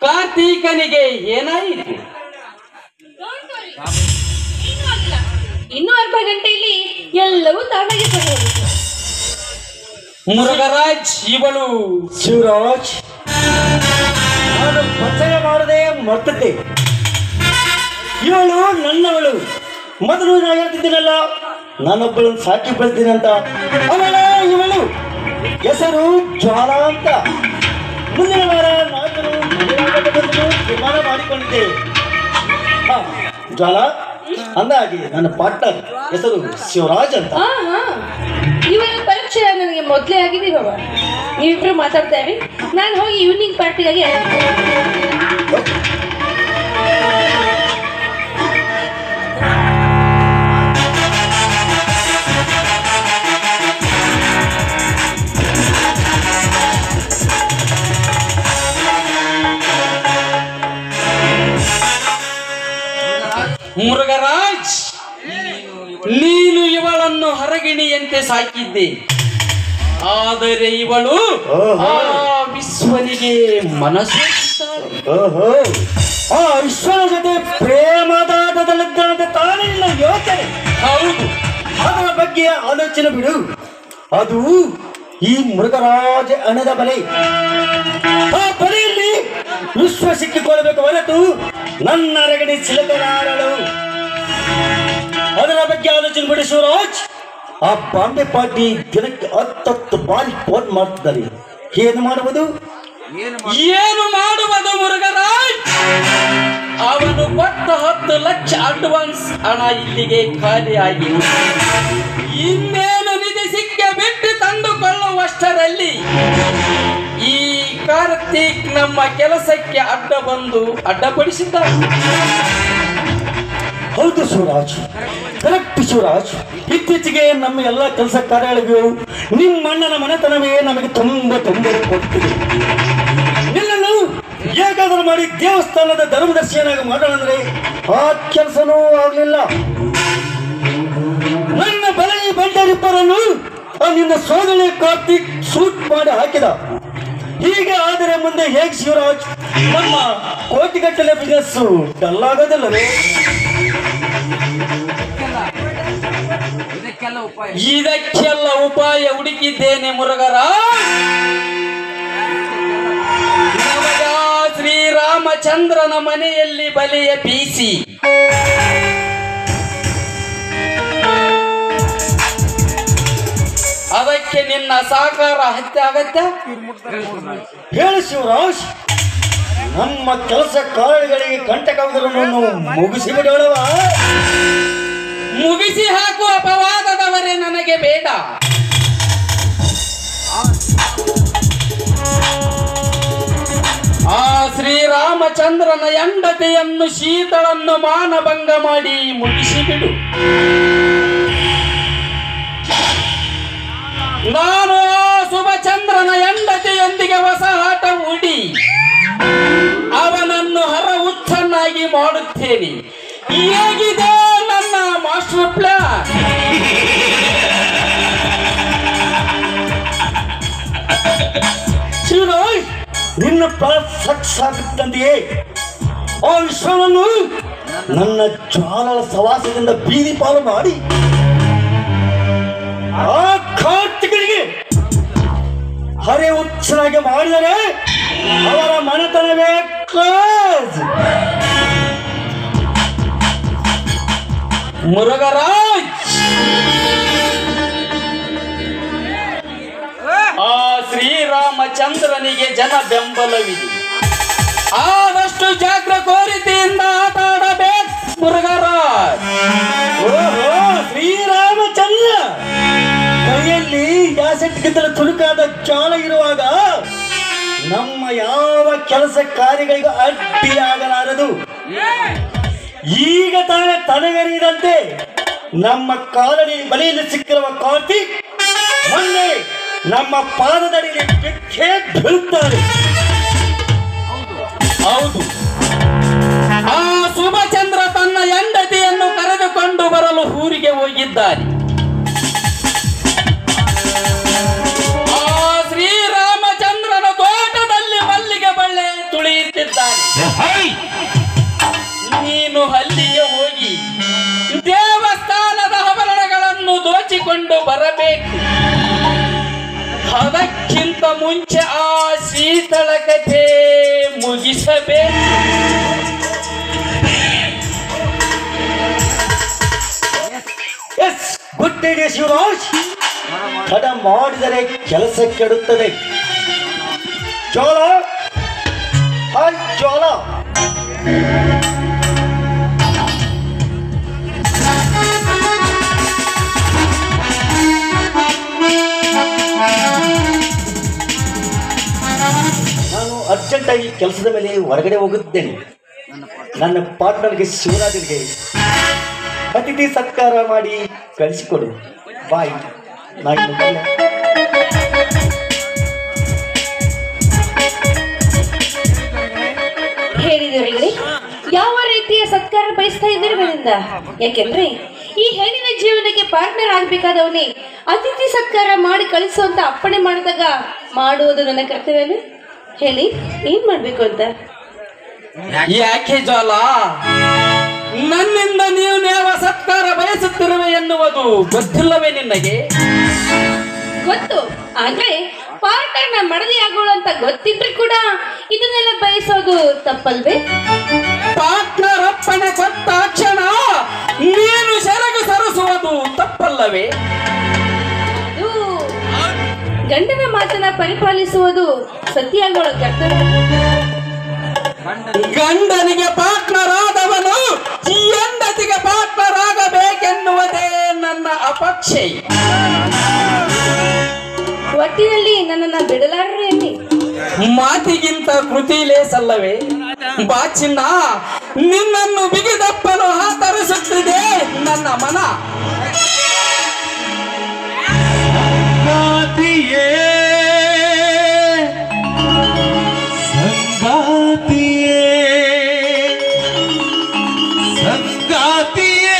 ಕಾರ್ತೀಕನಿಗೆ ಏನಾಯಿತು ಏನೂ ಆಗಿಲ್ಲ. ಇನ್ನೂ ಅರ್ಧ ಗಂಟೆಯಲ್ಲಿ ಎಲ್ಲವೂ ತಾನಾಗಿ ಸರಿ ಹೋಗುತ್ತೆ ಮುರುಘರಾಜ್ ಇವಳು ಶಿವರಾಜ್ ನಾನು ಪರಿಚಯ ಮಾಡದೆ ಮರ್ತಿದ್ದೆ ಇವಳು ನನ್ನವಳು ಮೊದಲು ನಾ ಹೇಳ್ತಿದ್ದೀನಲ್ಲ ನಾನೊಬ್ಬಳನ್ನು ಸಾಕಿ ಬೆಳೆಸ್ತೀನಿ ಅಂತ ಅವಳ ಇವಳು ಹೆಸರು ಜ್ವಾಲ ಅಂತ ಮುಂದಿನ ವಾರ ನಾಲ್ಕರು ಮದುವೆಯಾಗಬೇಕೆಂದು ತೀರ್ಮಾನ ಮಾಡಿಕೊಂಡಿದ್ದೆ ಹಾ ಜ್ವಾಲ ಅಂದಾಗಿ ನನ್ನ ಪಾರ್ಟ್ನರ್ ಹೆಸರು ಶಿವರಾಜ್ ಅಂತ ಹಾ ಹಾ ಇವರ ಪರಿಚಯ ನನಗೆ ಮೊದಲೇ ಆಗಿದೆ ಬಾಬಾ ನೀವಿಬ್ರು ಮಾತಾಡ್ತೇವೆ ನಾನು ಹೋಗಿ ಈವ್ನಿಂಗ್ ಪಾರ್ಟಿಗಾಗಿ ಮುರುಘರಾಜ್ ನೀನು ಇವಳನ್ನು ಹರಗಿಣಿಯಂತೆ ಸಾಕಿದ್ದೆ ಆದರೆ ಇವಳು ಓಹೋ. ಆ ವಿಶ್ವನಿಗೆ ಮನಸ್ಸು ಓಹೋ ಆ ವಿಶ್ವನ ಜೊತೆ ಪ್ರೇಮದಾಟದಲ್ಲಿದ್ದಂತೆ ತಾನೇ ನಿನ್ನ ಯೋಚನೆ ಹೌದು ಅದರ ಬಗ್ಗೆ ಆಲೋಚನೆ ಬಿಡು ಅದು ಈ ಮೃಗರಾಜ ಹಣದ ಬಲೆ ಆ ಬಲೆಯಲ್ಲಿ ವಿಶ್ವ ಸಿಕ್ಕಿಕೊಳ್ಳಬೇಕು ಹೊರತು ನನ್ನ ರಗಡಿ ಸಿಲಕಲಾರಳು ಅದರ ಬಗ್ಗೆ ಆಲೋಚನೆ ಬಿಡಿ ಶಿವರಾಜ್ ಆ ಬಾಂಬೆ ಪಾರ್ಟಿ ದಿನಕ್ಕೆ ಹತ್ತತ್ತು ಬಾರಿ ಫೋನ್ ಮಾಡ್ತಿದ್ದಾರೆ ಏನು ಮಾಡುವುದು ಏನು ಮಾಡುವುದು ಮುರುಘರಾಜ್ ಅವನು ಕೊಟ್ಟ ಹತ್ತು ಲಕ್ಷ ಅಡ್ವಾನ್ಸ್ ಹಣ ಇಲ್ಲಿಗೆ ಖಾಲಿಯಾಗಿದೆ ಇನ್ನೇನು ನಿಧಿ ಸಿಕ್ಕ ಬಿಟ್ಟು ತಂದುಕೊಳ್ಳುವಷ್ಟರಲ್ಲಿ ಈ ಕಾರ್ತಿಕ್ ನಮ್ಮ ಕೆಲಸಕ್ಕೆ ಅಡ್ಡ ಬಂದು ಅಡ್ಡಪಡಿಸಿದ್ದ ಹೌದು ಶಿವರಾಜ್ ಕರೆಕ್ಟ್ ಶಿವರಾಜ್ ಇತ್ತೀಚೆಗೆ ನಮ್ಮ ಎಲ್ಲ ಕೆಲಸ ಕಾರ್ಯಗಳಿಗೂ ನಿಮ್ಮ ಅಣ್ಣನ ಮನೆತನವೇ ನಮಗೆ ತುಂಬ ತೊಂದರೆ ಕೊಡ್ತಿದೆ ನಿನ್ನನ್ನು ಹೇಗಾದರೂ ಮಾಡಿ ದೇವಸ್ಥಾನದ ಧರ್ಮದರ್ಶಿಯನಾಗಿ ಮಾಡೋಣ ಅಂದ್ರೆ ಆ ಕೆಲಸನೂ ಆಗಲಿಲ್ಲ ನನ್ನ ಬಲೈ ಬಂಡರಿಬ್ಬರನ್ನು ಆ ನಿನ್ನ ಸೋದರಿ ಕಾರ್ತಿಕ್ ಶೂಟ್ ಮಾಡಿ ಹಾಕಿದ ಹೀಗೆ ಆದರೆ ಮುಂದೆ ಹೇಗೆ ಶಿವರಾಜ್ ನಮ್ಮ ಕೋಟಿಗಟ್ಟಲೆ ಬಿಸ್ನೆಸ್ ಡಲ್ ಆಗೋದಿಲ್ಲವೇ ಇದಕ್ಕೆಲ್ಲ ಉಪಾಯ ಹುಡುಕಿದ್ದೇನೆ ಮುರುಘರ ನಮಗ ಶ್ರೀರಾಮಚಂದ್ರನ ಮನೆಯಲ್ಲಿ ಬಲೆಯ ಬೀಸಿ ಅದಕ್ಕೆ ನಿನ್ನ ಸಹಕಾರ ಹತ್ಯೆ ಆಗತ್ಯ ಹೇಳು ಶಿವರಾಜ್ ನಮ್ಮ ಕೆಲಸ ಕಾರ್ಯಗಳಿಗೆ ಕಂಟಕವುದರನ್ನು ಮುಗಿಸಿ ಬಿಡೋಣವ ಮುಗಿಸಿ ಹಾಕುವ ಅಪವಾದದವರೇ ನನಗೆ ಬೇಡ ಆ ಶ್ರೀರಾಮಚಂದ್ರನ ಹೆಂಡತಿಯನ್ನು ಶೀತಳನ್ನು ಮಾನಭಂಗ ಮಾಡಿ ಮುಗಿಸಿಬಿಡು ನಾನು ಆ ಶುಭಚಂದ್ರನ ಹೆಂಡತಿಯೊಂದಿಗೆ ಹೊಸ ಆಟ ಹೂಡಿ ಅವನನ್ನು ಹರ ಹುಚ್ಚನ್ನಾಗಿ ಮಾಡುತ್ತೇನೆ ಹೇಗಿದೆ ನನ್ನ ಮಾಸ್ಟರ್ ಪ್ಲಾನ್ ಶಿವರಾಜ್ ನಿನ್ನ ಪ್ಲಾನ್ ಸಕ್ಸ್ ಆಗುತ್ತಂತೆಯೇ ಆ ವಿಶ್ವವನ್ನು ನನ್ನ ಜ್ವಾಲಳ ಸವಾಸದಿಂದ ಬೀದಿ ಪಾಲು ಮಾಡಿ ಆ ಕಾರ್ತಿಕನಿಗೆ ಹರೆ ಹುಚ್ಚನಾಗಿ ಮಾಡಿದರೆ ಅವರ ಮನೆತನವೇ ಕ್ಲೋಸ್ ಮುರುಘರಾಜ್ ಆ ಶ್ರೀರಾಮಚಂದ್ರನಿಗೆ ಜನ ಬೆಂಬಲವಿದೆ ಆದಷ್ಟು ಜಾಗೃಕೋರಿತೆಯಿಂದ ಆಟ ಆಡಬೇಕು ಮುರುಘರಾಜ್ ಓಹೋ ಶ್ರೀರಾಮಚಂದ್ರ ಕೈಯಲ್ಲಿ ಯಾಸೆಟ್ ಗಿದ್ದಲ ತುಣುಕಾದ ಚಾಲ ಇರುವಾಗ ನಮ್ಮ ಯಾವ ಕೆಲಸ ಕಾರ್ಯಗಳಿಗೂ ಅಡ್ಡಿಯಾಗಲಾರದು ಈಗ ತಾನೇ ತಲೆಗರಿದಂತೆ ನಮ್ಮ ಕಾಲಡಿ ಬಲಿಯಲ್ಲಿ ಸಿಕ್ಕಿರುವ ಕಾರ್ತಿಕ್ ಮೊನ್ನೆ ನಮ್ಮ ಪಾದದಡಿಯಲ್ಲಿ ಬಿಕ್ಕೇ ಬೀಳುತ್ತಾರೆ ಹೌದು ಆ ಶುಭಚಂದ್ರ ತನ್ನ ಹೆಂಡತಿಯನ್ನು ಕರೆದುಕೊಂಡು ಬರಲು ಊರಿಗೆ ಹೋಗಿದ್ದಾನೆ ಆ ಶ್ರೀರಾಮಚಂದ್ರನ ತೋಟದಲ್ಲಿ ಮಲ್ಲಿಗೆ ಬಳ್ಳೆ ತುಳಿಯುತ್ತಿದ್ದ ಇಟ್ಟಿದ್ದಾನೆ ಹೈ ನೀನು ಅಲ್ಲಿಗೆ ಹೋಗಿ ದೇವಸ್ಥಾನದ ಆಭರಣಗಳನ್ನು ದೋಚಿಕೊಂಡು ಬರಬೇಕು ಅದಕ್ಕಿಂತ ಮುಂಚೆ ಆ ಶೀತಳ ಕಥೆ ಮುಗಿಸಬೇಕು ಎಸ್ ಗುಡ್ ಐಡಿಯಾ ಶಿವರಾಜ್ ತಡ ಮಾಡಿದರೆ ಕೆಲಸ ಕೆಡುತ್ತದೆ ಜೋಳ ಹಾಯ್ ಜೋಳ ನಾನು ಅರ್ಜೆಂಟಾಗಿ ಕೆಲಸದ ಮೇಲೆ ಹೊರಗಡೆ ಹೋಗುತ್ತೇನೆ ನನ್ನ ಪಾರ್ಟ್ನರ್ಗೆ ಶಿವರಾಜನಿಗೆ ಅತಿಥಿ ಸತ್ಕಾರ ಮಾಡಿ ಕಳಿಸಿಕೊಡು ಬಾಯ್ ನಾಯಿ ಮುಗಿಲ್ಲ. ಹೇಳಿದವರಿಗೆ ಯಾವ ರೀತಿಯ ಸತ್ಕಾರ ಬಯಸ್ತಾ ಇದ್ದೀರಿ ನನ್ನಿಂದ ಯಾಕೆಂದ್ರೆ ಈ ಹೆಣ್ಣಿನ ಜೀವನಕ್ಕೆ ಪಾರ್ಟ್ನರ್ ಆಗ್ಬೇಕಾದವನೇ ಅತಿಥಿ ಸತ್ಕಾರ ಮಾಡಿ ಕಳಿಸುವಂತ ಅಪ್ಪಣೆ ಮಾಡಿದಾಗ ಮಾಡುವುದು ನನ್ನ ಕರ್ತವ್ಯನೇ ಹೇಳಿ ಏನ್ ಮಾಡ್ಬೇಕು ಅಂತ ಯಾಕೆ ಜ್ವಾಲ ನನ್ನಿಂದ ನೀವು ನೇವ ಸತ್ಕಾರ ಬಯಸುತ್ತಿರುವೆ ಎನ್ನುವುದು ಗೊತ್ತಿಲ್ಲವೇ ನಿನಗೆ ಗೊತ್ತು ಆದ್ರೆ ಪಾರ್ಟ್ನರ್ನ ಮಡದಿ ಆಗೋಳು ಅಂತ ಗೊತ್ತಿದ್ರು ಕೂಡ ಇದನ್ನೆಲ್ಲ ಬಯಸೋದು ತಪ್ಪಲ್ವೇ ಪಾರ್ಟ್ನರ್ ಅಪ್ಪಣೆ ಕೊಟ್ಟ ಕ್ಷಣ ನೀನು ಸೆರಗು ಸರಿಸುವುದು ತಪ್ಪಲ್ಲವೇ ಅದು ಗಂಡನ ಮಾತನ್ನ ಪರಿಪಾಲಿಸುವುದು ಸತಿಯಾಗೋಳ ಕರ್ತವ್ಯ ಗಂಡನಿಗೆ ಪಾರ್ಟ್ನರ್ ಆದವನು ಹೆಂಡತಿಗೆ ಪಾರ್ಟ್ನರ್ ಆಗಬೇಕೆನ್ನುವುದೇ ನನ್ನ ಅಪೇಕ್ಷೆ ಒಟ್ಟಿನಲ್ಲಿ ನನ್ನನ್ನ ಬಿಡಲಾರ್ರಿ ಅನ್ನಿ ಮಾತಿಗಿಂತ ಕೃತಿ ಲೇಸಲ್ಲವೇ ಬಾಚಿನ್ನ ನಿನ್ನನ್ನು ಬಿಗಿದಪ್ಪಲು ಹಾತರಿಸುತ್ತಿದೆ ನನ್ನ ಮನ ಸಂಗಾತಿಯೇ ಸಂಗಾತಿಯೇ ಸಂಗಾತಿಯೇ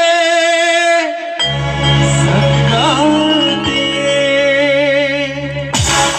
ಸಂಗಾತಿಯೇ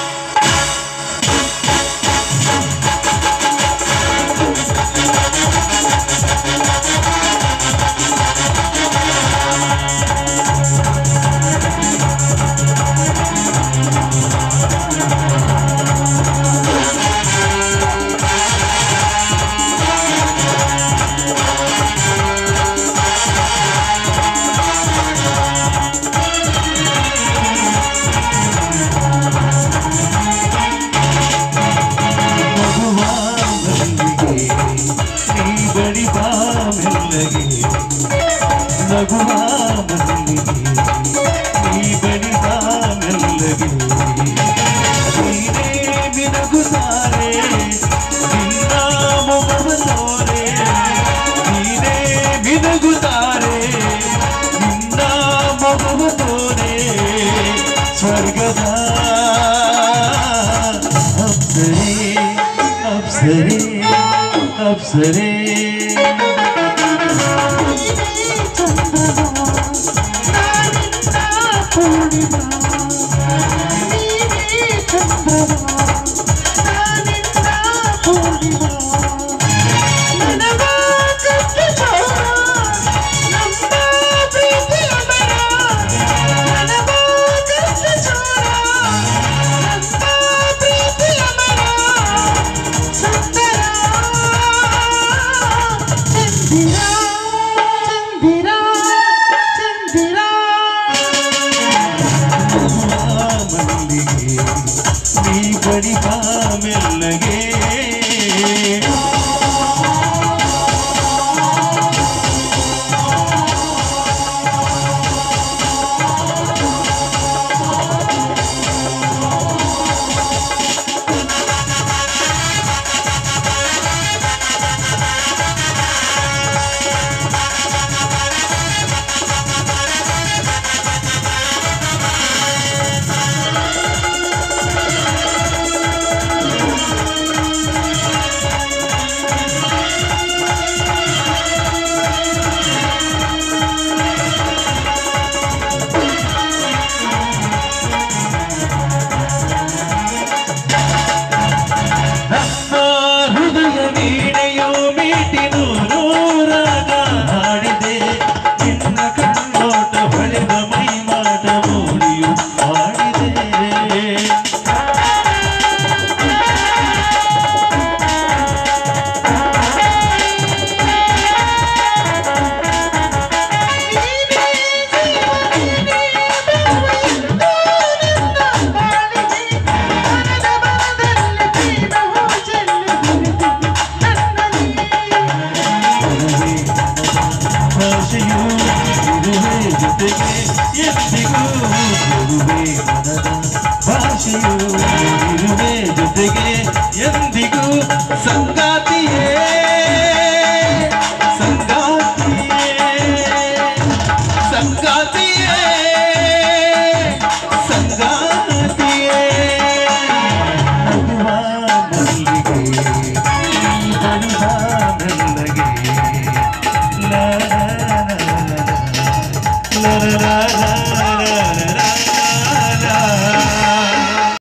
ನೀ ಬಳಿ ಬಾ ಮೆಲ್ಲಗೆ ನಗುವ ಮಲ್ಲಿಗೆ ನೀ ಬಳಿ ಬಾ ಮೆಲ್ಲಗೆ ನೀನೇ ಮಿನಗುತ್ತಾರೆ ನಿನ್ನ ಮೊಗವ ತೋರೆ ನೀನೇ ಮಿನಗುತ್ತಾರೆ ನಿನ್ನ ಮೊಗವ ತೋರೆ ಸ್ವರ್ಗದ ಅಪ್ಸರೆ ಅಪ್ಸರೆ ಅಪ್ಸರೆ ಚಂದಿರ ಚಂದಿರ ನೂರಾಗ ಹಾಡಿದೆ ನಿನ್ನ ಕಣ್ಣೋಟ ಹೊಳೆದ ಮೈ ಮಾಟ ಮೋಡಿಯು ಹಾಡಿದೆ ಭಾಷೆಯು ಇರುವೆ ಜೊತೆಗೆ ಎಂದಿಗೂ ಇರುವೆ ಮನದ ಭಾಷೆಯು ಇರುವೆ ಜೊತೆಗೆ ಎಂದಿಗೂ ಸಂಗಾತಿಯೇ ಸಂಗಾತಿಯೇ ಸಂಗಾತಿಯೇ ಸಂಗಾತಿಯೇ ನಗುವ ಮಲ್ಲಿಗೆ ನೀ ಬರುವ ಮೆಲ್ಲಗೆ ಲ ಲ ಲ ಲ ಲ ಲ ಲ ಲ